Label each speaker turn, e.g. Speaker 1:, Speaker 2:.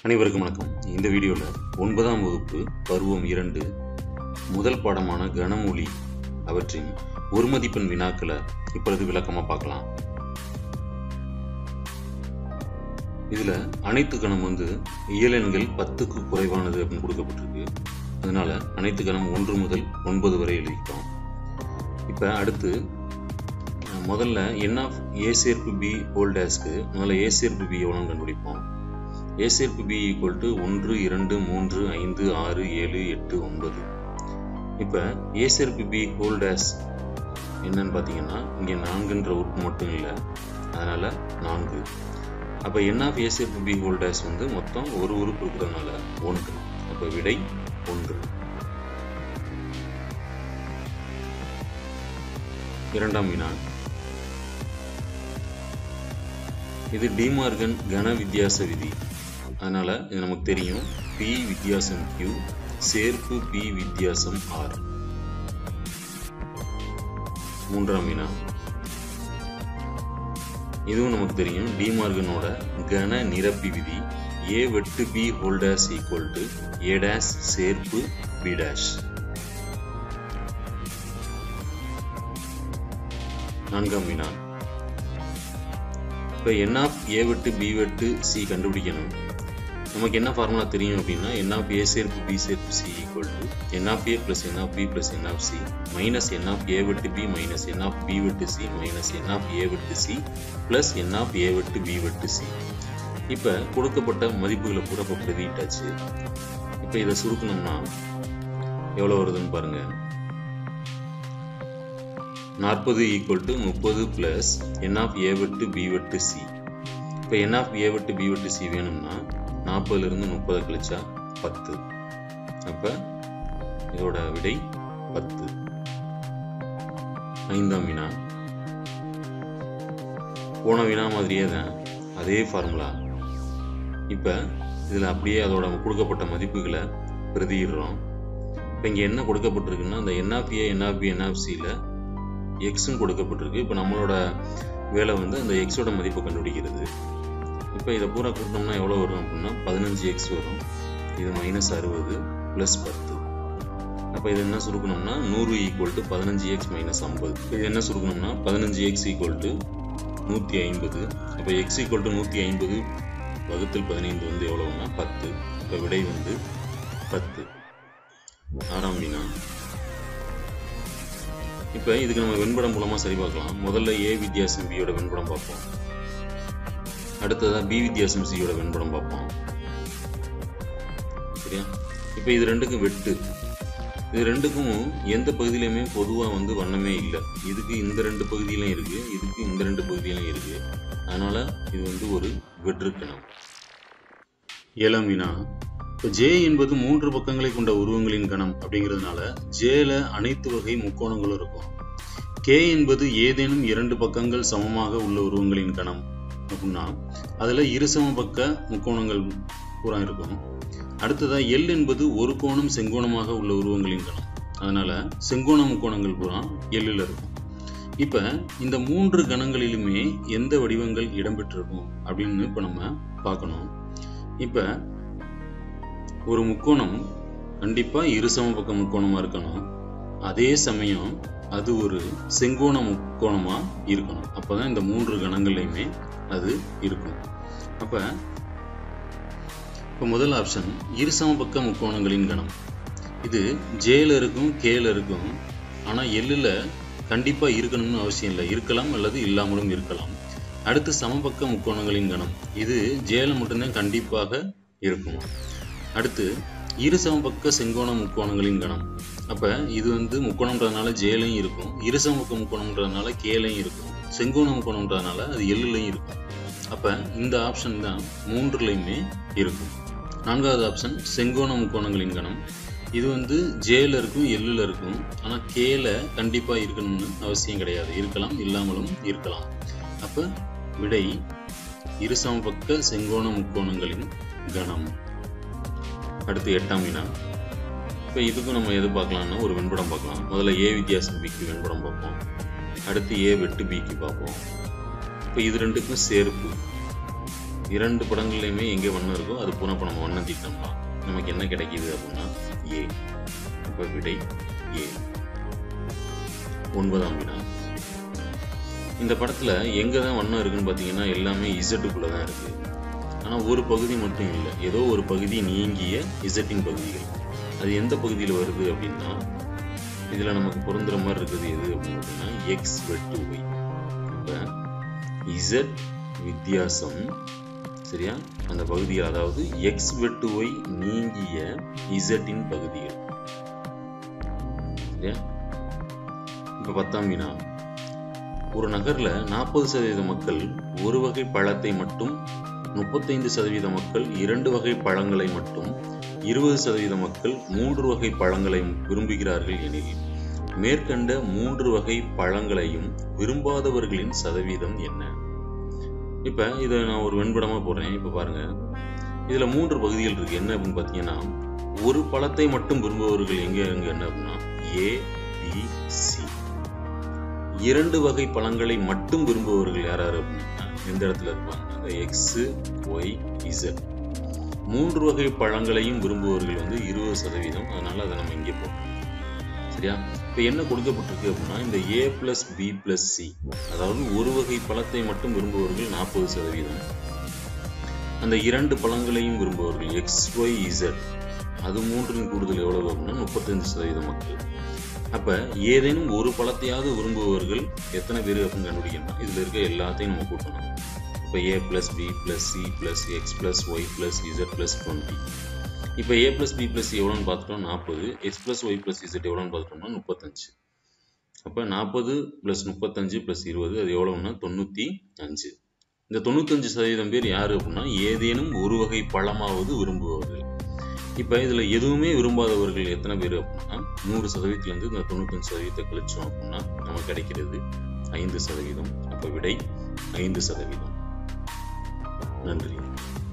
Speaker 1: அனைவருக்கும் வணக்கம் இந்த வீடியோவில் ஒன்பதாம் வகுப்பு பருவம் இரண்டு முதல் பாடமான கனமொழி அவற்றின் ஒரு மதிப்பெண் வினாக்களை இப்பொழுது விளக்கமாக பார்க்கலாம் இதில் அனைத்து கணம் வந்து இயலெண்கள் பத்துக்கு குறைவானது அப்படின்னு கொடுக்கப்பட்டிருக்கு அதனால அனைத்து கணம் ஒன்று முதல் ஒன்பது வரை எழுதிட்டோம் இப்போ அடுத்து முதல்ல என் ஆஃப் ஏ சேர்ப்பு பி ஹோல்டேஸ்க்கு முதல்ல ஏ சேர்ப்பு பி எவ்வளோன்னு கண்டுபிடிப்போம் ஏ சேர்ப்பு பி ஈக்குவல் டு ஒன்று இரண்டு மூன்று ஐந்து ஆறு ஏழு எட்டு ஒன்பது இப்போ ஏ சேர்ப்பு பி ஹோல்டேஸ் என்னன்னு பார்த்தீங்கன்னா இங்கே நான்குன்ற உறுப்பு மட்டும் இல்லை அதனால் நான்கு அப்போ என் ஆஃப் ஏ சேர்ப்பு பி ஹோல்டேஸ் வந்து மொத்தம் ஒரு உறுப்பு இருக்கிறதுனால ஒன்று அப்போ விடை ஒன்று இரண்டாம் வினா இது டிமார்கன் கன வித்தியாச விதி அதனால இது நமக்கு தெரியும் பி வித்தியாசம் கியூ சேர்ப்பு பி வித்தியாசம் ஆர் மூன்றாம் வினா இதுவும் நமக்கு தெரியும் டிமார்கனோட கன நிரப்பி விதி ஏ வெட்டு B whole dash equal to A dash சேர்ப்பு பி டேஷ் நான்காம் வினா இப்போ என் ஆஃப் ஏ வெட்டு பி வெட்டு சி கண்டுபிடிக்கணும் நமக்கு என்ன ஃபார்முலா தெரியும் அப்படின்னா என் ஆஃப் ஏ சேர்ப்பு பி சேர்ப்பு C equal to n of A plus n of B plus n of C minus n of A வெட்டு B minus n of B வெட்டு C minus n of A வெட்டு C plus n of A வெட்டு B வெட்டு C இப்போ கொடுக்கப்பட்ட மதிப்புகளை பூரா இப்போ பிரதிட்டாச்சு இப்போ இதை சுருக்கணும்னா எவ்வளோ வருதுன்னு பாருங்க நாற்பது ஈக்குவல் டு முப்பது பிளஸ் என் ஆஃப் ஏ வெட்டு பி வெட்டு சி இப்போ என் ஆஃப் ஏ வெட்டு பி வெட்டு சி வேணும்னா நாற்பதுலேருந்து முப்பதை கழிச்சா பத்து அப்போ இதோட விடை பத்து ஐந்தாம் வினா போன வினா மாதிரியே தான் அதே ஃபார்முலா இப்போ இதில் அப்படியே அதோட கொடுக்கப்பட்ட மதிப்புகளை பிரதியிடுறோம் இப்போ இங்கே என்ன கொடுக்கப்பட்டிருக்குன்னா இந்த என்ஆஃப்ஏ என்ஆஃபி என்ஆஃப்சியில் எக்ஸும் கொடுக்கப்பட்டிருக்கு இப்போ நம்மளோட வேலை வந்து அந்த எக்ஸோட மதிப்பை கண்டுபிடிக்கிறது இப்போ இதை பூரா கூட்டினோம்னா எவ்வளோ வரும் அப்படின்னா பதினஞ்சு எக்ஸ் வரும் இது மைனஸ் அறுபது ப்ளஸ் பத்து அப்போ இது என்ன சுருக்கணும்னா நூறு ஈக்குவல் டு பதினஞ்சு எக்ஸ் மைனஸ் ஐம்பது இது என்ன சுருக்கணும்னா பதினஞ்சு எக்ஸ் ஈக்குவல் டு நூற்றி ஐம்பது அப்போ எக்ஸ் ஈக்குவல் டு நூற்றி ஐம்பது வகுத்தில் பதினைந்து வந்து எவ்வளோன்னா பத்து இப்போ விடை வந்து பத்து ஆறாம் வினா இப்போ இதுக்கு நம்ம வெண்படம் மூலமாக சரி பார்க்கலாம் முதல்ல ஏ வித்தியாசம் பியோட வெண்படம் பார்ப்போம் அடுத்ததாக பி வித்தியாசம் சியோட வெண்படம் பார்ப்போம் சரியா இப்போ இது ரெண்டுக்கும் வெட்டு இது ரெண்டுக்கும் எந்த பகுதியிலையுமே பொதுவாக வந்து வண்ணமே இல்லை இதுக்கு இந்த ரெண்டு பகுதியிலும் இருக்கு இதுக்கு இந்த ரெண்டு பகுதியிலும் இருக்கு அதனால இது வந்து ஒரு வெற்றுக்கணம் ஏழாம் வினா இப்போ ஜே என்பது மூன்று பக்கங்களை கொண்ட உருவங்களின் கணம் அப்படிங்கிறதுனால ஜேல அனைத்து வகை முக்கோணங்களும் இருக்கும் கே என்பது ஏதேனும் இரண்டு பக்கங்கள் சமமாக உள்ள உருவங்களின் கணம் அப்படின்னா அதில் இருசம பக்க முக்கோணங்கள் பூரா இருக்கும் அடுத்ததா எல் என்பது ஒரு கோணம் செங்கோணமாக உள்ள உருவங்களின் கணம் அதனால செங்கோண முக்கோணங்கள் பூரா எல்லில் இருக்கும் இப்போ இந்த மூன்று கணங்களிலுமே எந்த வடிவங்கள் இடம்பெற்றிருக்கும் அப்படின்னு இப்போ நம்ம பார்க்கணும் இப்போ ஒரு முக்கோணம் கண்டிப்பா இருசம பக்க முக்கோணமா இருக்கணும் அதே சமயம் அது ஒரு செங்கோண முக்கோணமா இருக்கணும் அப்பதான் இந்த மூன்று கணங்கள்லையுமே அது இருக்கும் அப்ப இப்போ முதல் ஆப்ஷன் இருசம பக்க முக்கோணங்களின் கணம் இது ஜேல இருக்கும் கேல இருக்கும் ஆனா எல்லுல கண்டிப்பா இருக்கணும்னு அவசியம் இல்லை இருக்கலாம் அல்லது இல்லாமலும் இருக்கலாம் அடுத்து சமபக்க முக்கோணங்களின் கணம் இது ஜேல மட்டும்தான் கண்டிப்பாக இருக்கும் அடுத்து இரு சமபக்க செங்கோண முக்கோணங்களின் கணம் அப்ப இது வந்து முக்கோணம்ன்றதுனால ஜேலையும் இருக்கும் இரு சமபக்க முக்கோணம்ன்றதுனால கேலையும் இருக்கும் செங்கோண முக்கோணம்ன்றதுனால அது எல்லுலையும் இருக்கும் அப்ப இந்த ஆப்ஷன் தான் மூன்றுலையுமே இருக்கும் நான்காவது ஆப்ஷன் செங்கோண முக்கோணங்களின் கணம் இது வந்து ஜேல இருக்கும் எல்லுல இருக்கும் ஆனா கேல கண்டிப்பா இருக்கணும்னு அவசியம் கிடையாது இருக்கலாம் இல்லாமலும் இருக்கலாம் அப்ப விடை இரு சமபக்க செங்கோண முக்கோணங்களின் கணம் அடுத்து எட்டாம் வினா இப்போ இதுக்கும் நம்ம எது பார்க்கலாம்னா ஒரு வெண்படம் பார்க்கலாம் முதல்ல ஏ வித்தியாசம் பிக்கு வெண்படம் பார்ப்போம் அடுத்து ஏ வெட்டு பிக்கு பார்ப்போம் இப்போ இது ரெண்டுக்கும் சேர்ப்பு இரண்டு படங்கள்லையுமே எங்கே வண்ணம் இருக்கோ அது பூரா இப்போ நம்ம வண்ணம் தீட்டோம்னா நமக்கு என்ன கிடைக்கிது அப்படின்னா ஏ இப்போ விடை ஏ ஒன்பதாம் வினா இந்த படத்தில் எங்கே தான் வண்ணம் இருக்குன்னு பார்த்தீங்கன்னா எல்லாமே இசட்டுக்குள்ளே தான் இருக்குது ஆனால் ஒரு பகுதி மட்டும் இல்லை ஏதோ ஒரு பகுதி நீங்கிய இசட்டின் பகுதிகள் அது எந்த பகுதியில் வருது அப்படின்னா இதில் நமக்கு பொருந்துற மாதிரி இருக்குது எது அப்படின்னு பார்த்தீங்கன்னா எக்ஸ் வெட்டு ஒய் இப்போ இசட் வித்தியாசம் சரியா அந்த பகுதியில் அதாவது எக்ஸ் வெட்டு ஒய் நீங்கிய இசட்டின் பகுதிகள் சரியா இப்போ பத்தாம் வினா ஒரு நகர்ல நாற்பது சதவீத மக்கள் ஒரு வகை பழத்தை மட்டும் முப்பத்தைந்து சதவீத மக்கள் இரண்டு வகை பழங்களை மட்டும் இருபது சதவீத மக்கள் மூன்று வகை பழங்களை விரும்புகிறார்கள் எனில் மேற்கண்ட மூன்று வகை பழங்களையும் விரும்பாதவர்களின் சதவீதம் என்ன இப்ப இதை நான் ஒரு வெண்படமா போடுறேன் இப்ப பாருங்க இதுல மூன்று பகுதிகள் இருக்கு என்ன அப்படின்னு பாத்தீங்கன்னா ஒரு பழத்தை மட்டும் விரும்புபவர்கள் எங்க எங்க என்ன அப்படின்னா ஏ பி சி இரண்டு வகை பழங்களை மட்டும் விரும்புபவர்கள் யார் யார் அப்படின்னா எந்த இடத்துல இருப்பாங்க எக்ஸ் ஒய் இசட் மூன்று வகை பழங்களையும் விரும்புபவர்கள் வந்து இருபது சதவீதம் அதனால அதை நம்ம இங்கே போட்டோம் சரியா இப்போ என்ன கொடுக்கப்பட்டிருக்கு அப்படின்னா இந்த A plus B plus C அதாவது ஒரு வகை பழத்தை மட்டும் விரும்புபவர்கள் நாற்பது சதவீதம் அந்த இரண்டு பழங்களையும் விரும்புபவர்கள் எக்ஸ் ஒய் இசட் அது மூன்றின் கூடுதல் எவ்வளவு அப்படின்னா முப்பத்தஞ்சு சதவீதம் மக்கள் அப்ப ஏதேனும் ஒரு பழத்தையாவது விரும்புபவர்கள் எத்தனை பேர் அப்படின்னு கண்டுபிடிக்கணும் இதுல இருக்க எல்லாத்தையும் நம்ம கூட்டணும் இப்போ A plus B plus C plus x plus y plus z plus twenty இப்போ ஏ பிளஸ் பி பிளஸ் எவ்வளோன்னு பார்த்துட்டோம் நாற்பது x plus y plus z எவ்வளோன்னு பார்த்துட்டோம்னா முப்பத்தஞ்சு அப்போ நாற்பது ப்ளஸ் முப்பத்தஞ்சு ப்ளஸ் இருபது அது எவ்வளோன்னா தொண்ணூற்றி அஞ்சு இந்த தொண்ணூத்தஞ்சு சதவீதம் பேர் யார் அப்படின்னா ஏதேனும் ஒரு வகை பழமாவது விரும்புபவர்கள் இப்போ இதில் எதுவுமே விரும்பாதவர்கள் எத்தனை பேர் அப்படின்னா நூறு சதவீதத்துலேருந்து இந்த தொண்ணூத்தஞ்சு சதவீதத்தை கழிச்சோம் அப்படின்னா நமக்கு கிடைக்கிறது ஐந்து சதவீதம் அப்போ விடை ஐந்து சதவீதம் நன்றி